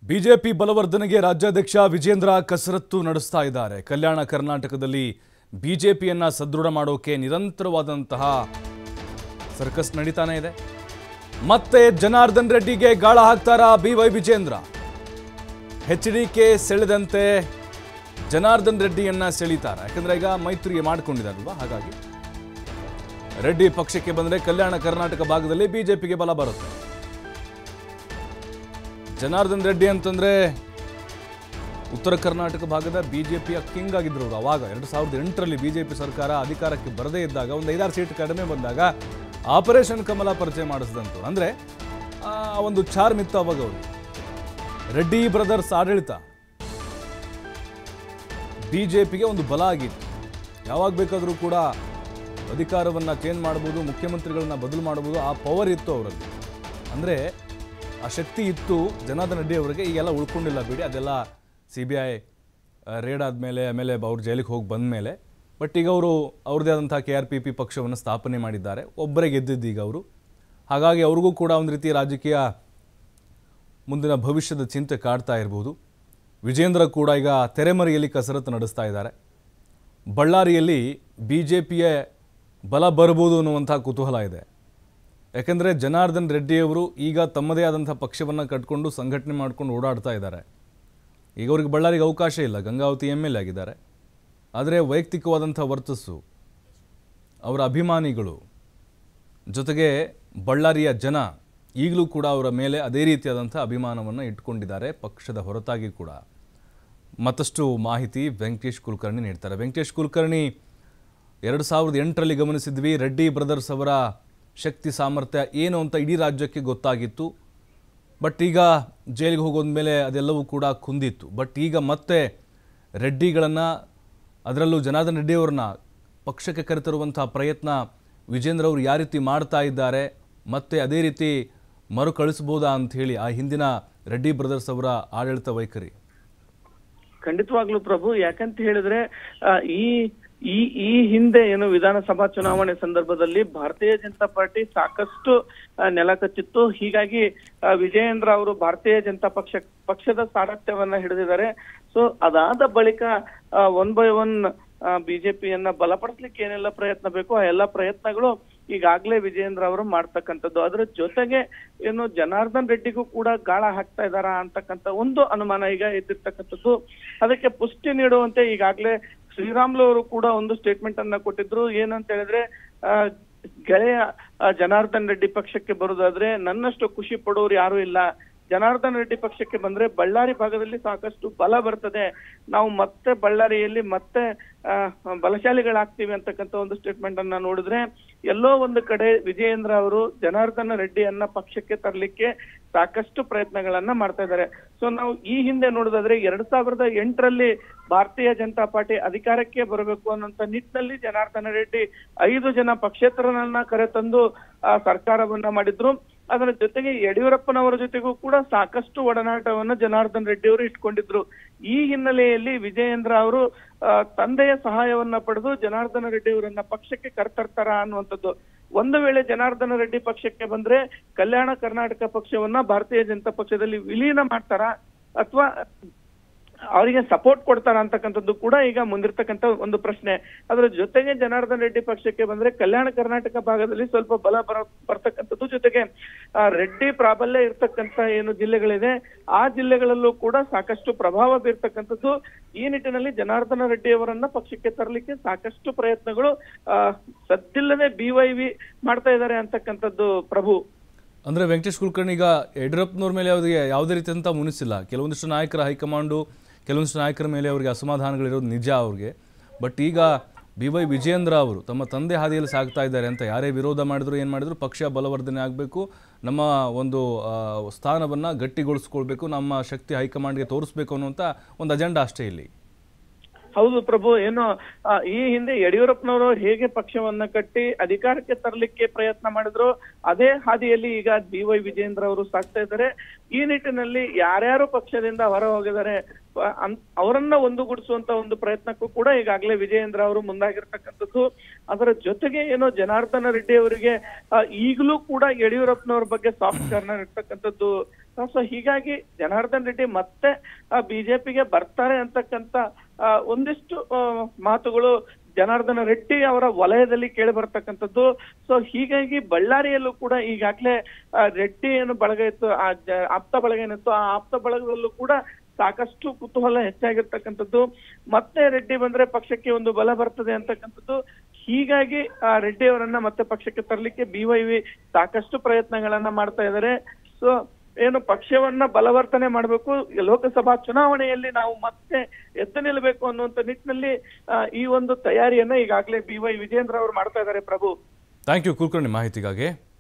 BJP ಬಲವರ್ಧನೆಗೆ ರಾಜ್ಯಾಧ್ಯಕ್ಷ ವಿಜೇಂದ್ರ ಕಸರತ್ತು ನಡೆಸ್ತಾ ಇದ್ದಾರೆ ಕಲ್ಯಾಣ ಕರ್ನಾಟಕದಲ್ಲಿ ಬಿಜೆಪಿಯನ್ನ ಸದೃಢ ಮಾಡೋಕೆ ನಿರಂತರವಾದಂತಹ ಸರ್ಕಸ್ ನಡೀತಾನೆ ಇದೆ ಮತ್ತೆ ಜನಾರ್ದನ್ ರೆಡ್ಡಿಗೆ ಗಾಳ ಹಾಕ್ತಾರಾ B Y Vijayendra H D K ಸೆಳೆದಂತೆ ಜನಾರ್ದನ್ ರೆಡ್ಡಿಯನ್ನ ಸೆಳೀತಾರೆ ಯಾಕಂದ್ರೆ ಈಗ ಮೈತ್ರಿ ಮಾಡ್ಕೊಂಡಿದ್ದಾರಲ್ವಾ ಹಾಗಾಗಿ ರೆಡ್ಡಿ ಪಕ್ಷಕ್ಕೆ ಬಂದರೆ ಕಲ್ಯಾಣ ಕರ್ನಾಟಕ ಭಾಗದಲ್ಲಿ ಬಿಜೆಪಿಗೆ ಬಲ ಬರುತ್ತೆ ಜನಾರ್ದನ್ ರೆಡ್ಡಿ ಅಂತಂದ್ರೆ ಉತ್ತರ ಕರ್ನಾಟಕ ಭಾಗದ ಬಿಜೆಪಿಯ ಕಿಂಗ್ ಆಗಿದ್ರು ಅವರು ಅವಾಗ ಎರಡು ಸಾವಿರದ ಎಂಟರಲ್ಲಿ ಬಿಜೆಪಿ ಸರ್ಕಾರ ಅಧಿಕಾರಕ್ಕೆ ಬರದೇ ಇದ್ದಾಗ ಒಂದು ಐದಾರು ಸೀಟ್ ಕಡಿಮೆ ಬಂದಾಗ ಆಪರೇಷನ್ ಕಮಲ ಪರಿಚಯ ಮಾಡಿಸಿದಂತು ಅಂದ್ರೆ ಆ ಒಂದು ಚಾರ್ಮ್ ಇತ್ತು ಅವಾಗ ಅವರು ರೆಡ್ಡಿ ಬ್ರದರ್ಸ್ ಆಡಳಿತ ಬಿಜೆಪಿಗೆ ಒಂದು ಬಲ ಆಗಿತ್ತು ಯಾವಾಗ ಬೇಕಾದರೂ ಕೂಡ ಅಧಿಕಾರವನ್ನು ಚೇಂಜ್ ಮಾಡ್ಬೋದು ಮುಖ್ಯಮಂತ್ರಿಗಳನ್ನ ಬದಲು ಮಾಡ್ಬೋದು ಆ ಪವರ್ ಇತ್ತು ಅವರಲ್ಲಿ ಅಂದರೆ ಆ ಶಕ್ತಿ ಇತ್ತು ಜನಾರ್ದನ್ ರೆಡ್ಡಿ ಅವರಿಗೆ ಈಗೆಲ್ಲ ಉಳ್ಕೊಂಡಿಲ್ಲ ಬಿಡಿ ಅದೆಲ್ಲ ಸಿ ಬಿ ಐ ರೇಡ್ ಆದಮೇಲೆ ಆಮೇಲೆ ಅವ್ರು ಜೈಲಿಗೆ ಹೋಗಿ ಬಂದ ಮೇಲೆ ಬಟ್ ಈಗ ಅವರು ಅವ್ರದ್ದೇ ಆದಂಥ ಕೆ ಆರ್ ಪಿ ಪಿ ಪಕ್ಷವನ್ನು ಸ್ಥಾಪನೆ ಮಾಡಿದ್ದಾರೆ ಒಬ್ಬರೇ ಗೆದ್ದಿದ್ದು ಈಗ ಅವರು ಹಾಗಾಗಿ ಅವ್ರಿಗೂ ಕೂಡ ಒಂದು ರೀತಿ ರಾಜಕೀಯ ಮುಂದಿನ ಭವಿಷ್ಯದ ಚಿಂತೆ ಕಾಡ್ತಾ ಇರ್ಬೋದು ವಿಜೇಂದ್ರ ಕೂಡ ಈಗ ತೆರೆಮರೆಯಲ್ಲಿ ಕಸರತ್ತು ನಡೆಸ್ತಾ ಇದ್ದಾರೆ ಬಳ್ಳಾರಿಯಲ್ಲಿ ಬಿ ಜೆ ಪಿಯ ಬಲ ಬರ್ಬೋದು ಅನ್ನುವಂಥ ಕುತೂಹಲ ಇದೆ ಯಾಕೆಂದರೆ ಜನಾರ್ದನ್ ರೆಡ್ಡಿಯವರು ಈಗ ತಮ್ಮದೇ ಆದಂಥ ಪಕ್ಷವನ್ನು ಕಟ್ಕೊಂಡು ಸಂಘಟನೆ ಮಾಡ್ಕೊಂಡು ಓಡಾಡ್ತಾ ಇದ್ದಾರೆ ಈಗ ಅವ್ರಿಗೆ ಬಳ್ಳಾರಿಗೆ ಅವಕಾಶ ಇಲ್ಲ ಗಂಗಾವತಿ ಎಮ್ ಎಲ್ ಎ ಆಗಿದ್ದಾರೆ ಆದರೆ ವೈಯಕ್ತಿಕವಾದಂಥ ವರ್ಚಸ್ಸು ಅವರ ಅಭಿಮಾನಿಗಳು ಜೊತೆಗೆ ಬಳ್ಳಾರಿಯ ಜನ ಈಗಲೂ ಕೂಡ ಅವರ ಮೇಲೆ ಅದೇ ರೀತಿಯಾದಂಥ ಅಭಿಮಾನವನ್ನು ಇಟ್ಕೊಂಡಿದ್ದಾರೆ ಪಕ್ಷದ ಹೊರತಾಗಿ ಕೂಡ ಮತ್ತಷ್ಟು ಮಾಹಿತಿ ವೆಂಕಟೇಶ್ ಕುಲಕರ್ಣಿ ನೀಡ್ತಾರೆ ವೆಂಕಟೇಶ್ ಕುಲಕರ್ಣಿ ಎರಡು ಸಾವಿರದ ಎಂಟರಲ್ಲಿ ಗಮನಿಸಿದ್ವಿ ರೆಡ್ಡಿ ಬ್ರದರ್ಸ್ ಅವರ ಶಕ್ತಿ ಸಾಮರ್ಥ್ಯ ಏನು ಅಂತ ಇಡೀ ರಾಜ್ಯಕ್ಕೆ ಗೊತ್ತಾಗಿತ್ತು ಬಟ್ ಈಗ ಜೈಲಿಗೆ ಹೋಗೋದ ಮೇಲೆ ಅದೆಲ್ಲವೂ ಕೂಡ ಕುಂದಿತ್ತು ಬಟ್ ಈಗ ಮತ್ತೆ ರೆಡ್ಡಿಗಳನ್ನು ಅದರಲ್ಲೂ ಜನಾರ್ದನ್ ರೆಡ್ಡಿಯವ್ರನ್ನ ಪಕ್ಷಕ್ಕೆ ಕರೆತರುವಂಥ ಪ್ರಯತ್ನ ವಿಜೇಂದ್ರ ಅವರು ಯಾವ ರೀತಿ ಮಾಡ್ತಾ ಇದ್ದಾರೆ ಮತ್ತೆ ಅದೇ ರೀತಿ ಮರುಕಳಿಸ್ಬೋದಾ ಅಂತ ಹೇಳಿ ಆ ಹಿಂದಿನ ರೆಡ್ಡಿ ಬ್ರದರ್ಸ್ ಅವರ ಆಡಳಿತ ವೈಖರಿ ಖಂಡಿತವಾಗ್ಲೂ ಪ್ರಭು ಯಾಕಂತ ಹೇಳಿದ್ರೆ ಆ, ಈ ಈ ಈ ಹಿಂದೆ ಏನು ವಿಧಾನಸಭಾ ಚುನಾವಣೆ ಸಂದರ್ಭದಲ್ಲಿ ಭಾರತೀಯ ಜನತಾ ಪಾರ್ಟಿ ಸಾಕಷ್ಟು ಆ, ನೆಲ ಕಚ್ಚಿತ್ತು ಹೀಗಾಗಿ ಆ, ವಿಜಯೇಂದ್ರ ಅವರು ಭಾರತೀಯ ಜನತಾ ಪಕ್ಷ ಪಕ್ಷದ ಸಾರಥ್ಯವನ್ನ ಹಿಡಿದಿದ್ದಾರೆ ಸೊ ಅದಾದ ಬಳಿಕ ಒನ್ ಬೈ ಒನ್ ಬಿಜೆಪಿಯನ್ನ ಬಲಪಡಿಸ್ಲಿಕ್ಕೆ ಏನೆಲ್ಲ ಪ್ರಯತ್ನ ಬೇಕು ಆ ಎಲ್ಲ ಪ್ರಯತ್ನಗಳು ಈಗಾಗಲೇ ವಿಜಯೇಂದ್ರ ಅವರು ಮಾಡ್ತಕ್ಕಂಥದ್ದು ಅದ್ರ ಜೊತೆಗೆ ಏನು ಜನಾರ್ದನ್ ರೆಡ್ಡಿಗೂ ಕೂಡ ಗಾಳ ಹಾಕ್ತಾ ಇದಾರಾ ಅಂತಕ್ಕಂಥ ಒಂದು ಅನುಮಾನ ಈಗ ಎದ್ದಿರ್ತಕ್ಕಂಥದ್ದು ಅದಕ್ಕೆ ಪುಷ್ಟಿ ನೀಡುವಂತೆ ಈಗಾಗಲೇ ಶ್ರೀರಾಮ್ಲು ಅವರು ಕೂಡ ಒಂದು ಸ್ಟೇಟ್ಮೆಂಟ್ ಅನ್ನ ಕೊಟ್ಟಿದ್ರು ಏನಂತ ಹೇಳಿದ್ರೆ ಆ, ಗೆಳೆಯ ಆ, ಜನಾರ್ದನ್ ರೆಡ್ಡಿ ಪಕ್ಷಕ್ಕೆ ಬರುದಾದ್ರೆ ನನ್ನಷ್ಟು ಖುಷಿ ಪಡೋರು ಯಾರು ಇಲ್ಲ ಜನಾರ್ದನ್ ರೆಡ್ಡಿ ಪಕ್ಷಕ್ಕೆ ಬಂದ್ರೆ ಬಳ್ಳಾರಿ ಭಾಗದಲ್ಲಿ ಸಾಕಷ್ಟು ಬಲ ಬರ್ತದೆ ನಾವು ಮತ್ತೆ ಬಳ್ಳಾರಿಯಲ್ಲಿ ಮತ್ತೆ ಆ, ಬಲಶಾಲಿಗಳಾಗ್ತೀವಿ ಅಂತಕ್ಕಂಥ ಒಂದು ಸ್ಟೇಟ್ಮೆಂಟ್ ಅನ್ನ ನೋಡಿದ್ರೆ ಎಲ್ಲೋ ಒಂದು ಕಡೆ ವಿಜಯೇಂದ್ರ ಅವರು ಜನಾರ್ದನ ರೆಡ್ಡಿಯನ್ನ ಪಕ್ಷಕ್ಕೆ ತರಲಿಕ್ಕೆ ಸಾಕಷ್ಟು ಪ್ರಯತ್ನಗಳನ್ನ ಮಾಡ್ತಾ ಇದ್ದಾರೆ ಸೊ ನಾವು ಈ ಹಿಂದೆ ನೋಡೋದಾದ್ರೆ ಎರಡ್ ಸಾವಿರದ ಎಂಟರಲ್ಲಿ ಭಾರತೀಯ ಜನತಾ ಪಾರ್ಟಿ ಅಧಿಕಾರಕ್ಕೆ ಬರಬೇಕು ಅನ್ನೋಂತ ನಿಟ್ಟಿನಲ್ಲಿ ಜನಾರ್ದನ ರೆಡ್ಡಿ ಐದು ಜನ ಪಕ್ಷೇತರರನ್ನ ಕರೆತಂದು ಆ, ಸರ್ಕಾರವನ್ನ ಮಾಡಿದ್ರು ಅದರ ಜೊತೆಗೆ ಯಡಿಯೂರಪ್ಪನವರ ಜೊತೆಗೂ ಕೂಡ ಸಾಕಷ್ಟು ಒಡನಾಟವನ್ನು ಜನಾರ್ದನ್ ರೆಡ್ಡಿ ಅವರು ಇಟ್ಕೊಂಡಿದ್ರು ಈ ಹಿನ್ನೆಲೆಯಲ್ಲಿ ವಿಜಯೇಂದ್ರ ಅವರು ಆ, ತಂದೆಯ ಸಹಾಯವನ್ನ ಪಡೆದು ಜನಾರ್ದನ ರೆಡ್ಡಿ ಅವರನ್ನ ಪಕ್ಷಕ್ಕೆ ಕರ್ತರ್ತಾರ ಅನ್ನುವಂಥದ್ದು ಒಂದು ವೇಳೆ ಜನಾರ್ದನ ರೆಡ್ಡಿ ಪಕ್ಷಕ್ಕೆ ಬಂದ್ರೆ ಕಲ್ಯಾಣ ಕರ್ನಾಟಕ ಪಕ್ಷವನ್ನ ಭಾರತೀಯ ಜನತಾ ಪಕ್ಷದಲ್ಲಿ ವಿಲೀನ ಮಾಡ್ತಾರ ಅಥವಾ ಅವರಿಗೆ ಸಪೋರ್ಟ್ ಕೊಡ್ತಾರ ಅಂತಕ್ಕಂಥದ್ದು ಕೂಡ ಈಗ ಮುಂದಿರ್ತಕ್ಕಂಥ ಒಂದು ಪ್ರಶ್ನೆ ಅದರ ಜೊತೆಗೆ ಜನಾರ್ದನ್ ರೆಡ್ಡಿ ಪಕ್ಷಕ್ಕೆ ಬಂದ್ರೆ ಕಲ್ಯಾಣ ಕರ್ನಾಟಕ ಭಾಗದಲ್ಲಿ ಸ್ವಲ್ಪ ಬಲ ಬರ ಬರ್ತಕ್ಕಂಥದ್ದು ಜೊತೆಗೆ ಆ, ರೆಡ್ಡಿ ಪ್ರಾಬಲ್ಯ ಇರ್ತಕ್ಕಂಥ ಏನು ಜಿಲ್ಲೆಗಳಿದೆ ಆ ಜಿಲ್ಲೆಗಳಲ್ಲೂ ಕೂಡ ಸಾಕಷ್ಟು ಪ್ರಭಾವ ಬೀರ್ತಕ್ಕಂಥದ್ದು ಈ ನಿಟ್ಟಿನಲ್ಲಿ ಜನಾರ್ದನ ರೆಡ್ಡಿ ಅವರನ್ನ ಪಕ್ಷಕ್ಕೆ ತರಲಿಕ್ಕೆ ಸಾಕಷ್ಟು ಪ್ರಯತ್ನಗಳು ಆ, ಸದ್ದಿಲ್ಲದೆ ಬಿ ವೈ ವಿ ಮಾಡ್ತಾ ಇದ್ದಾರೆ ಅಂತಕ್ಕಂಥದ್ದು ಪ್ರಭು ಅಂದರೆ ವೆಂಕಟೇಶ್ ಕುಲಕರ್ಣಿ ಈಗ ಯಡಿಯೂರಪ್ಪನವ್ರ ಮೇಲೆ ಯಾವುದೇ ಯಾವುದೇ ರೀತಿಯಂಥ ಮುನಿಸಿಲ್ಲ ಕೆಲವೊಂದಿಷ್ಟು ನಾಯಕರ ಹೈಕಮಾಂಡು ಕೆಲವೊಂದಿಷ್ಟು ನಾಯಕರ ಮೇಲೆ ಅವರಿಗೆ ಅಸಮಾಧಾನಗಳಿರೋದು ನಿಜ ಅವ್ರಿಗೆ ಬಟ್ ಈಗ ಬಿ ವೈ ವಿಜೇಂದ್ರ ಅವರು ತಮ್ಮ ತಂದೆ ಹಾದಿಯಲ್ಲಿ ಸಾಗ್ತಾ ಇದ್ದಾರೆ ಅಂತ ಯಾರೇ ವಿರೋಧ ಮಾಡಿದ್ರು ಏನು ಮಾಡಿದ್ರು ಪಕ್ಷ ಬಲವರ್ಧನೆ ಆಗಬೇಕು ನಮ್ಮ ಒಂದು ಸ್ಥಾನವನ್ನು ಗಟ್ಟಿಗೊಳಿಸ್ಕೊಳ್ಬೇಕು ನಮ್ಮ ಶಕ್ತಿ ಹೈಕಮಾಂಡ್ಗೆ ತೋರಿಸ್ಬೇಕು ಅನ್ನುವಂಥ ಒಂದು ಅಜೆಂಡಾ ಅಷ್ಟೇ ಇಲ್ಲಿ ಹೌದು ಪ್ರಭು ಏನು ಆ, ಈ ಹಿಂದೆ ಯಡಿಯೂರಪ್ಪನವರು ಹೇಗೆ ಪಕ್ಷವನ್ನ ಕಟ್ಟಿ ಅಧಿಕಾರಕ್ಕೆ ತರಲಿಕ್ಕೆ ಪ್ರಯತ್ನ ಮಾಡಿದ್ರು ಅದೇ ಹಾದಿಯಲ್ಲಿ ಈಗ ಡಿ ವೈ ವಿಜೇಂದ್ರ ಅವರು ಸಾಕ್ತಾ ಇದ್ದಾರೆ ಈ ನಿಟ್ಟಿನಲ್ಲಿ ಯಾರ್ಯಾರು ಪಕ್ಷದಿಂದ ಹೊರ ಹೋಗಿದ್ದಾರೆ ಪ- ಅನ್- ಅವರನ್ನ ಒಂದುಗೂಡಿಸುವಂತ ಒಂದು ಪ್ರಯತ್ನಕ್ಕೂ ಕೂಡ ಈಗಾಗಲೇ ವಿಜಯೇಂದ್ರ ಅವರು ಮುಂದಾಗಿರ್ತಕ್ಕಂಥದ್ದು ಅದರ ಜೊತೆಗೆ ಏನೋ ಜನಾರ್ದನ ರೆಡ್ಡಿ ಅವರಿಗೆ ಆ, ಈಗಲೂ ಕೂಡ ಯಡಿಯೂರಪ್ಪನವ್ರ ಬಗ್ಗೆ ಸಾಫ್ಟ್ ಕಾರ್ನರ್ ಇರ್ತಕ್ಕಂಥದ್ದು ಸೊ ಹೀಗಾಗಿ ಜನಾರ್ದನ್ ರೆಡ್ಡಿ ಮತ್ತೆ ಬಿಜೆಪಿಗೆ ಬರ್ತಾರೆ ಅಂತಕ್ಕಂತ ಆ, ಒಂದಿಷ್ಟು ಆ, ಮಾತುಗಳು ಜನಾರ್ದನ ರೆಡ್ಡಿ ಅವರ ವಲಯದಲ್ಲಿ ಕೇಳಿ ಬರ್ತಕ್ಕಂಥದ್ದು ಸೊ ಹೀಗಾಗಿ ಬಳ್ಳಾರಿಯಲ್ಲೂ ಕೂಡ ಈಗಾಗಲೇ ಆ, ರೆಡ್ಡಿ ಏನು ಬಳಗ ಇತ್ತು ಆ ಜ- ಆಪ್ತ ಬಳಗ ಏನಿತ್ತು ಆ ಆಪ್ತ ಬಳಗದಲ್ಲೂ ಕೂಡ ಸಾಕಷ್ಟು ಕುತೂಹಲ ಹೆಚ್ಚಾಗಿರ್ತಕ್ಕಂಥದ್ದು ಮತ್ತೆ ರೆಡ್ಡಿ ಬಂದ್ರೆ ಪಕ್ಷಕ್ಕೆ ಒಂದು ಬಲ ಬರ್ತದೆ ಅಂತಕ್ಕಂಥದ್ದು ಹೀಗಾಗಿ ಆ ರೆಡ್ಡಿ ಅವರನ್ನ ಮತ್ತೆ ಪಕ್ಷಕ್ಕೆ ತರಲಿಕ್ಕೆ ಬಿವೈವಿ ಸಾಕಷ್ಟು ಪ್ರಯತ್ನಗಳನ್ನ ಮಾಡ್ತಾ ಇದ್ದಾರೆ ಸೊ ಏನು ಪಕ್ಷವನ್ನ ಬಲವರ್ತನೆ ಮಾಡಬೇಕು ಲೋಕಸಭಾ ಚುನಾವಣೆಯಲ್ಲಿ ನಾವು ಮತ್ತೆ ಎದ್ದು ನಿಲ್ಲಬೇಕು ಅನ್ನುವಂತ ನಿಟ್ಟಿನಲ್ಲಿ ಆ, ಈ ಒಂದು ತಯಾರಿಯನ್ನ ಈಗಾಗಲೇ ಬಿ ವೈ ವಿಜೇಂದ್ರ ಅವರು ಮಾಡ್ತಾ ಇದ್ದಾರೆ ಪ್ರಭು ಥ್ಯಾಂಕ್ ಯು ಕುಲಕರ್ಣಿ ಮಾಹಿತಿಗಾಗಿ